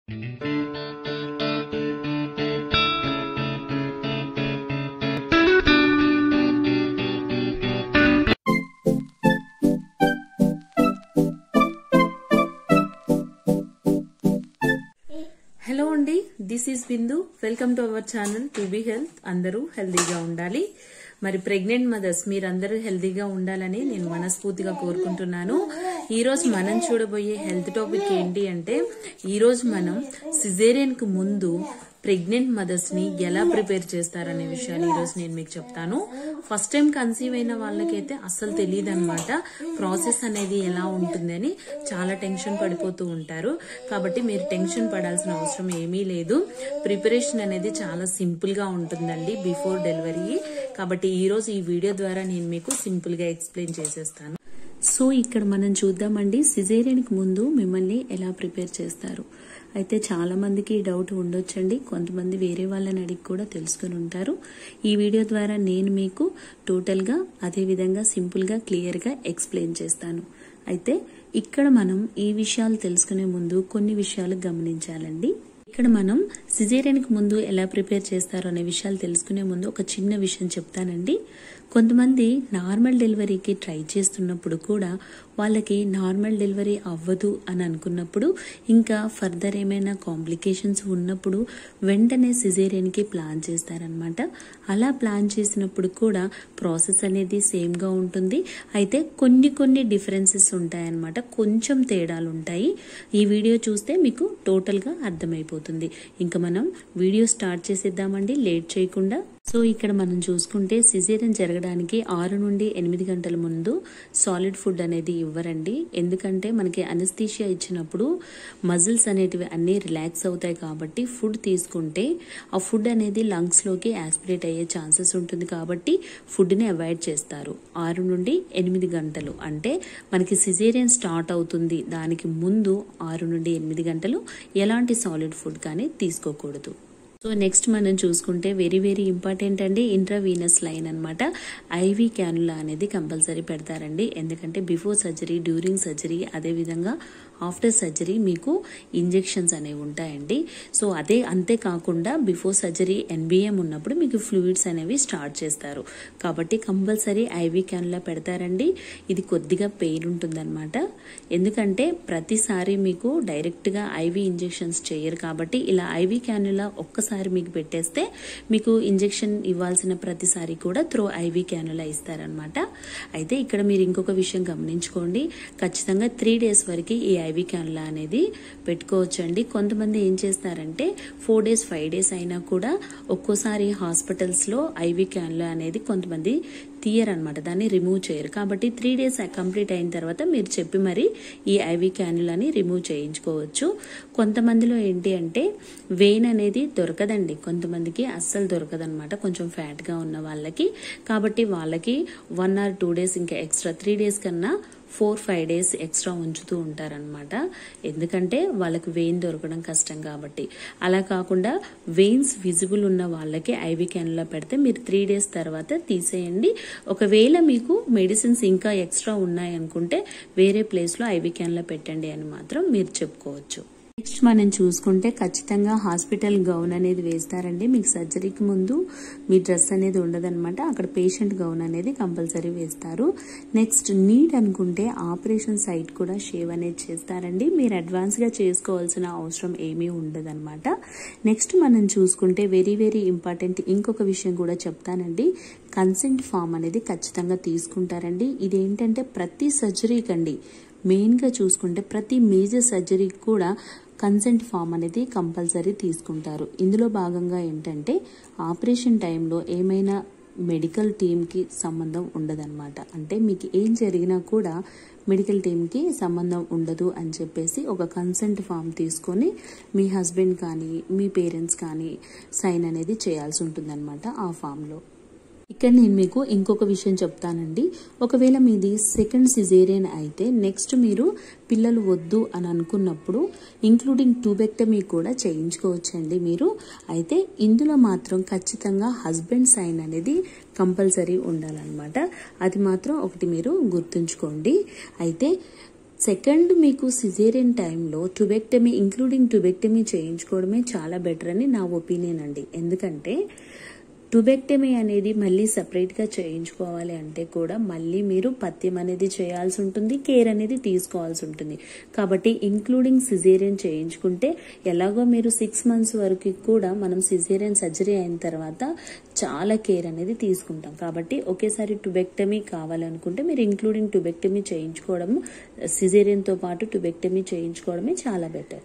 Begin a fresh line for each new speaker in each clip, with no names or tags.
hello అండి this is Bindu welcome to our channel to be health అందరూ హెల్దీగా ఉండాలి మరి ప్రెగ్నెంట్ మదర్స్ మీరందరూ హెల్దీగా ఉండాలని నేను మనస్ఫూర్తిగా కోరుకుంటున్నాను ఈ రోజు మనం చూడబోయే హెల్త్ టాపిక్ ఏంటి అంటే ఈ రోజు మనం సిజేరియన్ కు ముందు ప్రెగ్నెంట్ మదర్స్ ని ఎలా ప్రిపేర్ చేస్తారనే విషయాలు ఈ రోజు నేను మీకు చెప్తాను ఫస్ట్ టైం కన్సీవ్ అయిన వాళ్ళకైతే అస్సలు తెలియదు అనమాట ప్రాసెస్ అనేది ఎలా ఉంటుందని చాలా టెన్షన్ పడిపోతూ ఉంటారు కాబట్టి మీరు టెన్షన్ పడాల్సిన అవసరం ఏమీ లేదు ప్రిపరేషన్ అనేది చాలా సింపుల్ గా ఉంటుందండి బిఫోర్ డెలివరీ కాబట్టి ఈ రోజు ఈ వీడియో ద్వారా నేను మీకు సింపుల్ గా ఎక్స్ప్లెయిన్ చేసేస్తాను సో ఇక్కడ మనం చూద్దామండి సిజేరియన్కి ముందు మిమ్మల్ని ఎలా ప్రిపేర్ చేస్తారు అయితే చాలా మందికి ఈ డౌట్ ఉండొచ్చండి కొంతమంది వేరే వాళ్ళని అడిగి కూడా తెలుసుకుని ఉంటారు ఈ వీడియో ద్వారా నేను మీకు టోటల్గా అదే విధంగా సింపుల్గా క్లియర్గా ఎక్స్ప్లెయిన్ చేస్తాను అయితే ఇక్కడ మనం ఈ విషయాలు తెలుసుకునే ముందు కొన్ని విషయాలు గమనించాలండి ఇక్కడ మనం సిజేరియన్కి ముందు ఎలా ప్రిపేర్ చేస్తారో అనే విషయాలు తెలుసుకునే ముందు ఒక చిన్న విషయం చెప్తానండి కొంతమంది నార్మల్ డెలివరీకి ట్రై చేస్తున్నప్పుడు కూడా వాళ్ళకి నార్మల్ డెలివరీ అవ్వదు అని అనుకున్నప్పుడు ఇంకా ఫర్దర్ ఏమైనా కాంప్లికేషన్స్ ఉన్నప్పుడు వెంటనే సిజేరియన్కి ప్లాన్ చేస్తారనమాట అలా ప్లాన్ చేసినప్పుడు కూడా ప్రాసెస్ అనేది సేమ్గా ఉంటుంది అయితే కొన్ని కొన్ని డిఫరెన్సెస్ ఉంటాయన్నమాట కొంచెం తేడాలు ఉంటాయి ఈ వీడియో చూస్తే మీకు టోటల్గా అర్థమైపోతుంది ఇంకా మనం వీడియో స్టార్ట్ చేసేద్దామండి లేట్ చేయకుండా సో ఇక్కడ మనం చూసుకుంటే సిజేరియన్ జరగడానికి ఆరు నుండి ఎనిమిది గంటల ముందు సాలిడ్ ఫుడ్ అనేది ఇవ్వరండి ఎందుకంటే మనకి అనస్థీషియా ఇచ్చినప్పుడు మజిల్స్ అనేటివి అన్నీ రిలాక్స్ అవుతాయి కాబట్టి ఫుడ్ తీసుకుంటే ఆ ఫుడ్ అనేది లంగ్స్లోకి యాస్పిరేట్ అయ్యే ఛాన్సెస్ ఉంటుంది కాబట్టి ఫుడ్ని అవాయిడ్ చేస్తారు ఆరు నుండి ఎనిమిది గంటలు అంటే మనకి సిజేరియన్ స్టార్ట్ అవుతుంది దానికి ముందు ఆరు నుండి ఎనిమిది గంటలు ఎలాంటి సాలిడ్ ఫుడ్ కానీ తీసుకోకూడదు సో నెక్స్ట్ మనం చూసుకుంటే వెరీ వెరీ ఇంపార్టెంట్ అండి ఇంట్రావీనస్ లైన్ అనమాట ఐవీ క్యానులా అనేది కంపల్సరీ పెడతారండి ఎందుకంటే బిఫోర్ సర్జరీ డ్యూరింగ్ సర్జరీ అదేవిధంగా ఆఫ్టర్ సర్జరీ మీకు ఇంజెక్షన్స్ అనేవి ఉంటాయండి సో అదే అంతేకాకుండా బిఫోర్ సర్జరీ ఎన్బిఎం ఉన్నప్పుడు మీకు ఫ్లూయిడ్స్ అనేవి స్టార్ట్ చేస్తారు కాబట్టి కంపల్సరీ ఐవీ క్యానులా పెడతారండి ఇది కొద్దిగా పెయిన్ ఉంటుందన్నమాట ఎందుకంటే ప్రతిసారి మీకు డైరెక్ట్గా ఐవీ ఇంజెక్షన్స్ చేయరు కాబట్టి ఇలా ఐవీ క్యానులా ఒక్కసారి మీకు పెట్టేస్తే మీకు ఇంజెక్షన్ ఇవ్వాల్సిన ప్రతిసారి కూడా త్రో ఐవీ క్యానులా ఇస్తారనమాట అయితే ఇక్కడ మీరు ఇంకొక విషయం గమనించుకోండి ఖచ్చితంగా త్రీ డేస్ వరకు ఈ ఐవీ క్యానులా అనేది పెట్టుకోవచ్చండి కొంతమంది ఏం చేస్తారంటే ఫోర్ డేస్ ఫైవ్ డేస్ అయినా కూడా ఒక్కోసారి హాస్పిటల్స్లో ఐవీ క్యానులా అనేది కొంతమంది తీయరు అనమాట దాన్ని రిమూవ్ చేయరు కాబట్టి త్రీ డేస్ కంప్లీట్ అయిన తర్వాత మీరు చెప్పి మరి ఈ ఐవీ క్యానులాని రిమూవ్ చేయించుకోవచ్చు కొంతమందిలో ఏంటి అంటే వెయిన్ అనేది దొరకదండి కొంతమందికి అస్సలు దొరకదనమాట కొంచెం ఫ్యాట్గా ఉన్న వాళ్ళకి కాబట్టి వాళ్ళకి వన్ ఆర్ టూ డేస్ ఇంకా ఎక్స్ట్రా త్రీ డేస్ కన్నా ఫోర్ ఫైవ్ డేస్ ఎక్స్ట్రా ఉంచుతూ ఉంటారనమాట ఎందుకంటే వాళ్ళకి వెయిన్ దొరకడం కష్టం కాబట్టి అలా కాకుండా వెయిన్స్ విజిబుల్ ఉన్న వాళ్ళకి ఐవి క్యాన్లో పెడితే మీరు త్రీ డేస్ తర్వాత తీసేయండి ఒకవేళ మీకు మెడిసిన్స్ ఇంకా ఎక్స్ట్రా ఉన్నాయనుకుంటే వేరే ప్లేస్లో ఐవి క్యాన్లో పెట్టండి అని మాత్రం మీరు చెప్పుకోవచ్చు నెక్స్ట్ మనం చూసుకుంటే ఖచ్చితంగా హాస్పిటల్ గౌన్ అనేది వేస్తారండి మీకు సర్జరీకి ముందు మీ డ్రెస్ అనేది ఉండదన్నమాట అక్కడ పేషెంట్ గౌన్ అనేది కంపల్సరీ వేస్తారు నెక్స్ట్ నీట్ అనుకుంటే ఆపరేషన్ సైట్ కూడా షేవ్ అనేది చేస్తారండి మీరు అడ్వాన్స్గా చేసుకోవాల్సిన అవసరం ఏమీ ఉండదన్నమాట నెక్స్ట్ మనం చూసుకుంటే వెరీ వెరీ ఇంపార్టెంట్ ఇంకొక విషయం కూడా చెప్తానండి కన్సెంట్ ఫామ్ అనేది ఖచ్చితంగా తీసుకుంటారండి ఇదేంటంటే ప్రతి సర్జరీకి అండి మెయిన్గా చూసుకుంటే ప్రతి మేజర్ సర్జరీకి కూడా కన్సెంట్ ఫామ్ అనేది కంపల్సరీ తీసుకుంటారు ఇందులో భాగంగా ఏంటంటే ఆపరేషన్ టైంలో ఏమైనా మెడికల్ టీమ్కి సంబంధం ఉండదన్నమాట అంటే మీకు ఏం జరిగినా కూడా మెడికల్ టీమ్కి సంబంధం ఉండదు అని చెప్పేసి ఒక కన్సెంట్ ఫామ్ తీసుకొని మీ హస్బెండ్ కానీ మీ పేరెంట్స్ కానీ సైన్ అనేది చేయాల్సి ఉంటుందన్నమాట ఆ ఫామ్లో ఇక్కడ నేను మీకు ఇంకొక విషయం చెప్తానండి ఒకవేళ మీది సెకండ్ సిజేరియన్ అయితే నెక్స్ట్ మీరు పిల్లలు వద్దు అని అనుకున్నప్పుడు ఇంక్లూడింగ్ ట్యూబెక్టమీ కూడా చేయించుకోవచ్చండి మీరు అయితే ఇందులో మాత్రం ఖచ్చితంగా హస్బెండ్ సైన్ అనేది కంపల్సరీ ఉండాలన్నమాట అది మాత్రం ఒకటి మీరు గుర్తుంచుకోండి అయితే సెకండ్ మీకు సిజేరియన్ టైంలో టుబెక్టమీ ఇంక్లూడింగ్ టుబెక్టమీ చేయించుకోవడమే చాలా బెటర్ అని నా ఒపీనియన్ అండి ఎందుకంటే టుబెక్టమీ అనేది మళ్ళీ సపరేట్గా చేయించుకోవాలి అంటే కూడా మళ్ళీ మీరు పథ్యం అనేది చేయాల్సి ఉంటుంది కేర్ అనేది తీసుకోవాల్సి ఉంటుంది కాబట్టి ఇంక్లూడింగ్ సిజేరియన్ చేయించుకుంటే ఎలాగో మీరు సిక్స్ మంత్స్ వరకు కూడా మనం సిజేరియన్ సర్జరీ అయిన తర్వాత చాలా కేర్ అనేది తీసుకుంటాం కాబట్టి ఒకేసారి టుబెక్టమీ కావాలనుకుంటే మీరు ఇంక్లూడింగ్ టుబెక్టమీ చేయించుకోవడం సిజేరియన్తో పాటు టుబెక్టమీ చేయించుకోవడమే చాలా బెటర్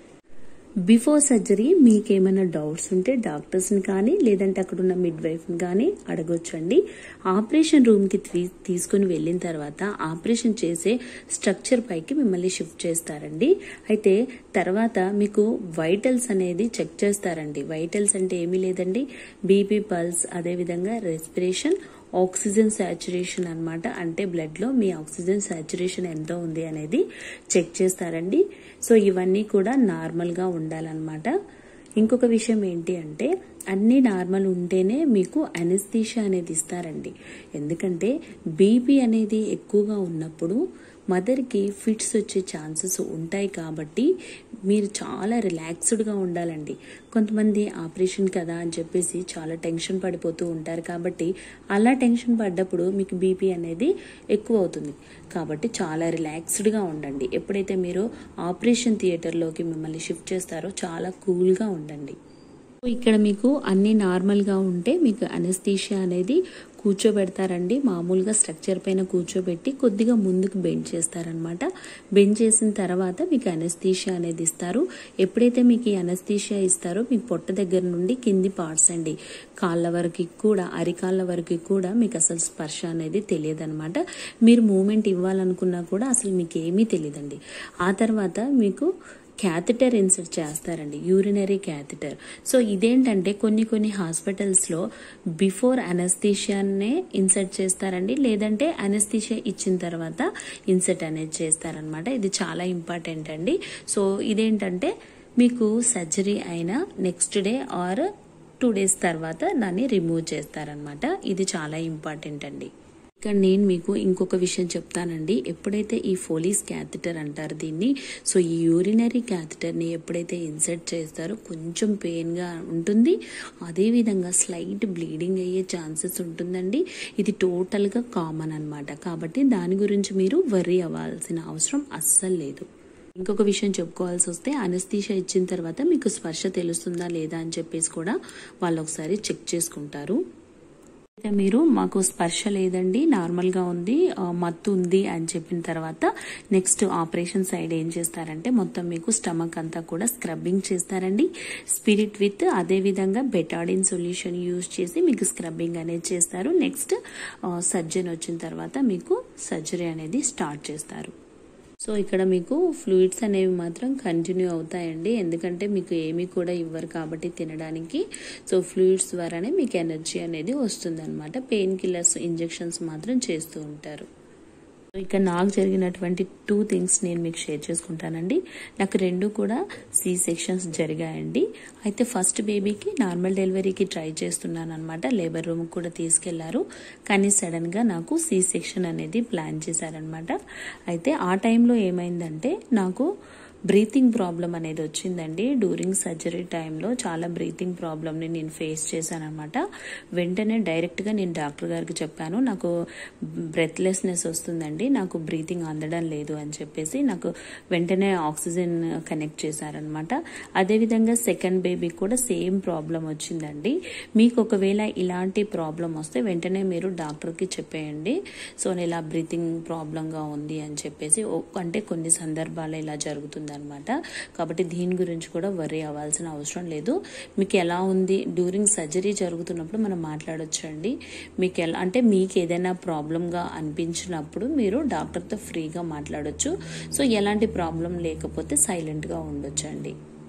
బిఫోర్ సర్జరీ మీకు ఏమైనా డౌట్స్ ఉంటే డాక్టర్స్ని కానీ లేదంటే అక్కడ ఉన్న మిడ్ వైఫ్ని కానీ అడగొచ్చండి ఆపరేషన్ రూమ్కి తీసుకుని వెళ్ళిన తర్వాత ఆపరేషన్ చేసే స్ట్రక్చర్ పైకి మిమ్మల్ని షిఫ్ట్ చేస్తారండి అయితే తర్వాత మీకు వైటల్స్ అనేది చెక్ చేస్తారండి వైటల్స్ అంటే ఏమీ లేదండి బీపీ పల్స్ అదేవిధంగా రెస్పిరేషన్ ఆక్సిజన్ సాచురేషన్ అనమాట అంటే బ్లడ్లో మీ ఆక్సిజన్ సాచురేషన్ ఎంత ఉంది అనేది చెక్ చేస్తారండి సో ఇవన్నీ కూడా నార్మల్గా ఉండాలన్నమాట ఇంకొక విషయం ఏంటి అంటే అన్నీ నార్మల్ ఉంటేనే మీకు అనెస్థీషియా అనేది ఇస్తారండి ఎందుకంటే బీపీ అనేది ఎక్కువగా ఉన్నప్పుడు మదర్కి ఫిట్స్ వచ్చే ఛాన్సెస్ ఉంటాయి కాబట్టి మీరు చాలా రిలాక్స్డ్గా ఉండాలండి కొంతమంది ఆపరేషన్ కదా అని చెప్పేసి చాలా టెన్షన్ పడిపోతూ ఉంటారు కాబట్టి అలా టెన్షన్ పడ్డప్పుడు మీకు బీపీ అనేది ఎక్కువ అవుతుంది కాబట్టి చాలా రిలాక్స్డ్గా ఉండండి ఎప్పుడైతే మీరు ఆపరేషన్ థియేటర్లోకి మిమ్మల్ని షిఫ్ట్ చేస్తారో చాలా కూల్గా ఉండండి ఇక్కడ మీకు అన్ని నార్మల్గా ఉంటే మీకు అనెస్థీషియా అనేది కూర్చోబెడతారండి మామూలుగా స్ట్రక్చర్ పైన కూర్చోబెట్టి కొద్దిగా ముందుకు బెండ్ చేస్తారనమాట బెండ్ చేసిన తర్వాత మీకు అనెస్థీషియా అనేది ఇస్తారు ఎప్పుడైతే మీకు ఈ అనెస్థీషియా ఇస్తారో మీ పొట్ట దగ్గర నుండి కింది పార్ట్స్ అండి కాళ్ళ వరకు కూడా అరికాళ్ళ వరకు కూడా మీకు అసలు స్పర్శ అనేది తెలియదన్నమాట మీరు మూమెంట్ ఇవ్వాలనుకున్నా కూడా అసలు మీకు ఏమీ తెలియదండి ఆ తర్వాత మీకు క్యాథిటర్ ఇన్సర్ట్ చేస్తారండి యూరినరీ క్యాథిటర్ సో ఇదేంటంటే కొన్ని కొన్ని హాస్పిటల్స్లో బిఫోర్ అనస్థీషియానే ఇన్సర్ట్ చేస్తారండి లేదంటే అనస్థీషియా ఇచ్చిన తర్వాత ఇన్సర్ట్ అనేది చేస్తారనమాట ఇది చాలా ఇంపార్టెంట్ అండి సో ఇదేంటంటే మీకు సర్జరీ అయిన next day or two days తర్వాత దాన్ని రిమూవ్ చేస్తారనమాట ఇది చాలా ఇంపార్టెంట్ అండి ఇక్కడ నేను మీకు ఇంకొక విషయం చెప్తానండి ఎప్పుడైతే ఈ ఫోలీస్ క్యాథిటర్ అంటారు దీన్ని సో ఈ యూరినరీ క్యాథిటర్ని ఎప్పుడైతే ఇన్సర్ట్ చేస్తారో కొంచెం పెయిన్గా ఉంటుంది అదేవిధంగా స్లైట్ బ్లీడింగ్ అయ్యే ఛాన్సెస్ ఉంటుందండి ఇది టోటల్గా కామన్ అనమాట కాబట్టి దాని గురించి మీరు వర్రీ అవ్వాల్సిన అవసరం అస్సలు లేదు ఇంకొక విషయం చెప్పుకోవాల్సి వస్తే అనస్థీషియా ఇచ్చిన తర్వాత మీకు స్పర్శ తెలుస్తుందా లేదా అని చెప్పేసి కూడా వాళ్ళు ఒకసారి చెక్ చేసుకుంటారు అయితే మీరు మాకు స్పర్శ లేదండి నార్మల్గా ఉంది ఆ, మత్తు ఉంది అని చెప్పిన తర్వాత నెక్స్ట్ ఆపరేషన్ సైడ్ ఏం చేస్తారంటే మొత్తం మీకు స్టమక్ అంతా కూడా స్క్రబ్బింగ్ చేస్తారండి స్పిరిట్ విత్ అదే విధంగా బెటాడిన్ సొల్యూషన్ యూజ్ చేసి మీకు స్క్రబ్బింగ్ అనేది చేస్తారు నెక్స్ట్ సర్జన్ వచ్చిన తర్వాత మీకు సర్జరీ అనేది స్టార్ట్ చేస్తారు సో ఇక్కడ మీకు ఫ్లూయిడ్స్ అనేవి మాత్రం కంటిన్యూ అవుతాయండి ఎందుకంటే మీకు ఏమీ కూడా ఇవ్వరు కాబట్టి తినడానికి సో ఫ్లూయిడ్స్ ద్వారానే మీకు ఎనర్జీ అనేది వస్తుందన్నమాట పెయిన్ కిల్లర్స్ ఇంజెక్షన్స్ మాత్రం చేస్తూ ఉంటారు సో ఇక్కడ నాకు జరిగినటువంటి టూ థింగ్స్ నేను మీకు షేర్ చేసుకుంటానండి నాకు రెండు కూడా సి సెక్షన్స్ జరిగాయండి అయితే ఫస్ట్ బేబీకి నార్మల్ డెలివరీకి ట్రై చేస్తున్నాను అనమాట లేబర్ రూమ్ కూడా తీసుకెళ్లారు కానీ సడన్ గా నాకు సి సెక్షన్ అనేది ప్లాన్ చేశారనమాట అయితే ఆ టైంలో ఏమైందంటే నాకు బ్రీతింగ్ ప్రాబ్లం అనేది వచ్చిందండి డ్యూరింగ్ సర్జరీ టైంలో చాలా బ్రీతింగ్ ప్రాబ్లమ్ని నేను ఫేస్ చేశాను అనమాట వెంటనే డైరెక్ట్గా నేను డాక్టర్ గారికి చెప్పాను నాకు బ్రెత్లెస్నెస్ వస్తుందండి నాకు బ్రీతింగ్ అందడం లేదు అని చెప్పేసి నాకు వెంటనే ఆక్సిజన్ కనెక్ట్ చేశారనమాట అదేవిధంగా సెకండ్ బేబీ కూడా సేమ్ ప్రాబ్లం వచ్చిందండి మీకు ఒకవేళ ఇలాంటి ప్రాబ్లం వస్తే వెంటనే మీరు డాక్టర్కి చెప్పేయండి సో ఇలా బ్రీతింగ్ ప్రాబ్లంగా ఉంది అని చెప్పేసి ఓ- అంటే కొన్ని సందర్భాలు ఇలా జరుగుతుంది అనమాట కాబట్టి దీని గురించి కూడా వరి అవ్వాల్సిన అవసరం లేదు మీకు ఎలా ఉంది డ్యూరింగ్ సర్జరీ జరుగుతున్నప్పుడు మనం మాట్లాడొచ్చు అండి మీకు ఎలా అంటే మీకు ఏదైనా ప్రాబ్లంగా అనిపించినప్పుడు మీరు డాక్టర్తో ఫ్రీగా మాట్లాడొచ్చు సో ఎలాంటి ప్రాబ్లం లేకపోతే సైలెంట్గా ఉండొచ్చు అండి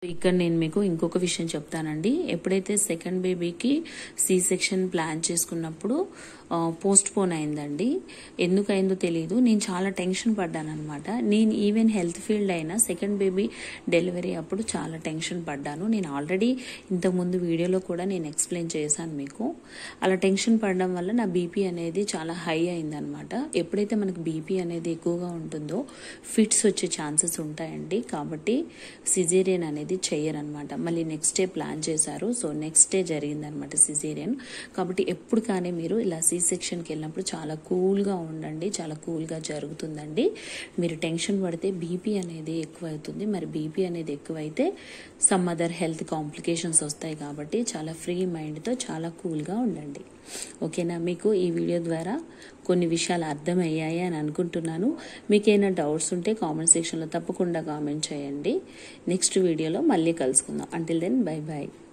ఇక్కడ నేను మీకు ఇంకొక విషయం చెప్తానండి ఎప్పుడైతే సెకండ్ బేబీకి సి సెక్షన్ ప్లాన్ చేసుకున్నప్పుడు పోస్ట్ పోన్ అయిందండి ఎందుకు అయిందో తెలియదు నేను చాలా టెన్షన్ పడ్డాను అనమాట నేను ఈవెన్ హెల్త్ ఫీల్డ్ అయినా సెకండ్ బేబీ డెలివరీ అప్పుడు చాలా టెన్షన్ పడ్డాను నేను ఆల్రెడీ ఇంతకుముందు వీడియోలో కూడా నేను ఎక్స్ప్లెయిన్ చేశాను మీకు అలా టెన్షన్ పడడం వల్ల నా బీపీ అనేది చాలా హై అయిందనమాట ఎప్పుడైతే మనకి బీపీ అనేది ఎక్కువగా ఉంటుందో ఫిట్స్ వచ్చే ఛాన్సెస్ ఉంటాయండి కాబట్టి సిజేరియన్ అనేది చెయ్యరనమాట మళ్ళీ నెక్స్ట్ డే ప్లాన్ చేశారు సో నెక్స్ట్ డే జరిగిందనమాట సిజేరియన్ కాబట్టి ఎప్పుడు కానీ మీరు ఇలా సి సెక్షన్కి వెళ్ళినప్పుడు చాలా కూల్గా ఉండండి చాలా కూల్గా జరుగుతుందండి మీరు టెన్షన్ పడితే బీపీ అనేది ఎక్కువ అవుతుంది మరి బీపీ అనేది ఎక్కువైతే సమ్ అదర్ హెల్త్ కాంప్లికేషన్స్ వస్తాయి కాబట్టి చాలా ఫ్రీ మైండ్తో చాలా కూల్గా ఉండండి ఓకేనా మీకు ఈ వీడియో ద్వారా కొన్ని విషయాలు అర్థమయ్యాయి అని అనుకుంటున్నాను మీకు ఏమైనా డౌట్స్ ఉంటే కామెంట్ సెక్షన్లో తప్పకుండా కామెంట్ చేయండి నెక్స్ట్ వీడియోలో మళ్ళీ కలుసుకుందాం అంటిల్ దెన్ బై బాయ్